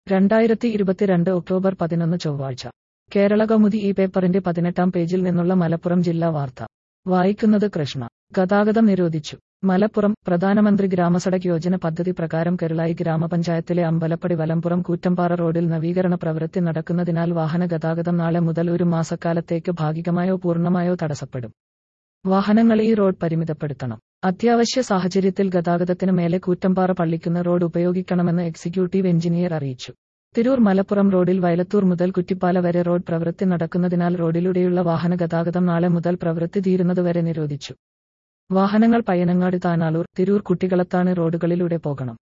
രണ്ടായിരത്തി ഇരുപത്തിരണ്ട് ഒക്ടോബർ പതിനൊന്ന് ചൊവ്വാഴ്ച കേരള കൗമുദി ഈ പേപ്പറിന്റെ പതിനെട്ടാം പേജിൽ നിന്നുള്ള മലപ്പുറം ജില്ലാ വാർത്ത വായിക്കുന്നത് കൃഷ്ണ ഗതാഗതം നിരോധിച്ചു മലപ്പുറം പ്രധാനമന്ത്രി ഗ്രാമസഡക് യോജന പദ്ധതി പ്രകാരം കേരളായി ഗ്രാമപഞ്ചായത്തിലെ അമ്പലപ്പടി വലംപുറം കൂറ്റമ്പാറ റോഡിൽ നവീകരണ പ്രവൃത്തി നടക്കുന്നതിനാൽ വാഹന ഗതാഗതം നാളെ മുതൽ ഒരു മാസക്കാലത്തേക്ക് ഭാഗികമായോ പൂർണ്ണമായോ തടസ്സപ്പെടും വാഹനങ്ങൾ ഈ റോഡ് പരിമിതപ്പെടുത്തണം അത്യാവശ്യ സാഹചര്യത്തിൽ ഗതാഗതത്തിന് മേലെ കൂറ്റമ്പാറ പള്ളിക്കുന്ന റോഡ് ഉപയോഗിക്കണമെന്ന് എക്സിക്യൂട്ടീവ് എഞ്ചിനീയർ അറിയിച്ചു തിരൂർ മലപ്പുറം റോഡിൽ വയലത്തൂർ മുതൽ കുറ്റിപ്പാല വരെ റോഡ് പ്രവൃത്തി നടക്കുന്നതിനാൽ റോഡിലൂടെയുള്ള വാഹന ഗതാഗതം നാളെ മുതൽ പ്രവൃത്തി തീരുന്നതുവരെ നിരോധിച്ചു വാഹനങ്ങൾ പയ്യനങ്ങാട് താനാളൂർ തിരൂർ കുട്ടികളത്താണ് റോഡുകളിലൂടെ പോകണം